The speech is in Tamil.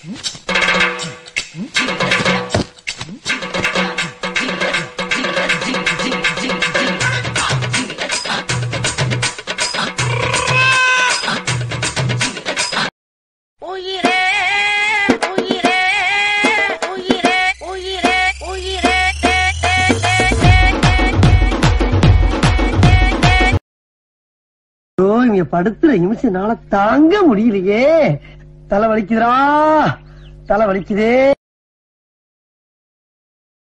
உயிரே உயிரே உயிரே உயிரே உயிரே தே தே தே தே ஐயோ இங்க படுத்துற நிமிஷம் என்னால தாங்க முடியலையே தலை வலிக்குதுடா தலை வலிக்குதே